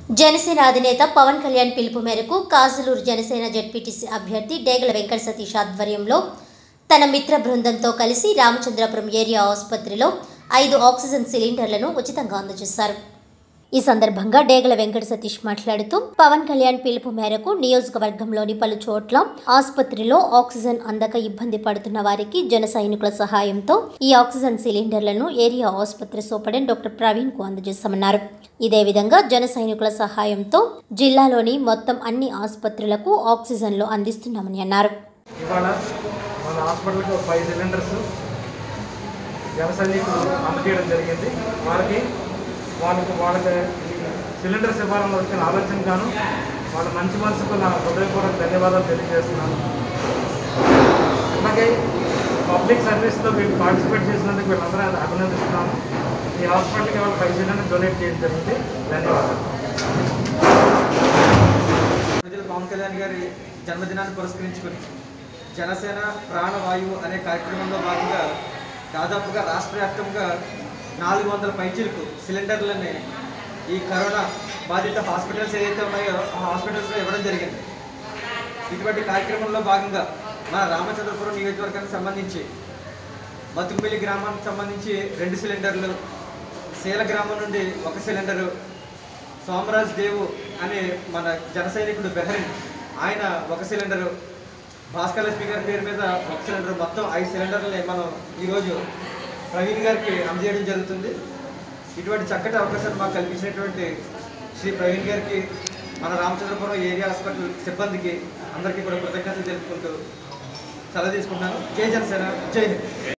జనసేన అధినేత పవన్ కళ్యాణ్ పిలుపు మేరకు కాజులూరు జనసేన జడ్పీటీసీ అభ్యర్థి డేగల వెంకట సతీష్ ఆధ్వర్యంలో తన మిత్ర బృందంతో కలిసి రామచంద్రపురం ఏరియా ఆసుపత్రిలో ఐదు ఆక్సిజన్ సిలిండర్లను ఉచితంగా అందజేశారు ఈ సందర్భంగా డేగల వెంకట సతీష్ మాట్లాడుతూ పవన్ కళ్యాణ్ పిలుపు మేరకు నియోజకవర్గంలోని పలు చోట్ల ఆసుపత్రిలో ఆక్సిజన్ అందక ఇబ్బంది పడుతున్న వారికి జన సైనికుల సహాయంతో ఈ ఆక్సిజన్ సిలిండర్లను ఏరియా ఆసుపత్రి సూపరింటెండెంట్ డాక్టర్ ప్రవీణ్ కు అందజేశామన్నారు ఇదే విధంగా జన సైనికుల సహాయంతో జిల్లాలోని మొత్తం అన్ని ఆసుపత్రులకు ఆక్సిజన్లు అందిస్తున్నామని అన్నారు ఇవాళ మన హాస్పిటల్కి ఒక ఫైవ్ సిలిండర్స్ జన సైనికులు అందజేయడం జరిగింది వారికి వాళ్ళకి వాళ్ళకి ఈ సిలిండర్స్ ఇవ్వాలని వచ్చిన ఆలోచన గాను వాళ్ళ మంచి మనసుకు నా హృదయపూర్వక ధన్యవాదాలు తెలియజేస్తున్నాను అలాగే పబ్లిక్ సర్వీస్లో వీళ్ళు పార్టిసిపేట్ చేసినందుకు వీళ్ళందరూ అభినందిస్తున్నాను ఈ హాస్పిటల్కి వాళ్ళ ఫైవ్ సిలిండర్ డొనేట్ చేయడం జరిగింది ధన్యవాదాలు ప్రజలు పవన్ కళ్యాణ్ గారి జన్మదినాన్ని పురస్కరించుకుని జనసేన ప్రాణవాయువు అనే కార్యక్రమంలో భాగంగా దాదాపుగా రాష్ట్ర వ్యాప్తంగా నాలుగు వందల పైచీలకు సిలిండర్లని ఈ కరోనా బాధిత హాస్పిటల్స్ ఏదైతే ఉన్నాయో ఆ హాస్పిటల్స్లో ఇవ్వడం జరిగింది ఇటువంటి కార్యక్రమంలో భాగంగా మన రామచంద్రపురం నియోజకవర్గానికి సంబంధించి బతుకుమిల్లి గ్రామానికి సంబంధించి రెండు సిలిండర్లు శీల గ్రామం నుండి ఒక సిలిండరు సోమరాజ్ దేవు అనే మన జన సైనికుడు బెహరిన్ ఆయన ఒక సిలిండరు భాస్కర్ లక్ష్మి గారి పేరు మీద ఒక సిలిండర్ మొత్తం ఐదు సిలిండర్లని మనం ఈరోజు ప్రవీణ్ గారికి అందజేయడం జరుగుతుంది ఇటువంటి చక్కటి అవకాశాన్ని మాకు కల్పించినటువంటి శ్రీ ప్రవీణ్ గారికి మన రామచంద్రపురం ఏరియా హాస్పిటల్ సిబ్బందికి అందరికీ కూడా కృతజ్ఞతలు తెలుపుకుంటూ సెలవు తీసుకుంటున్నాను జై జనసేన జై హింద్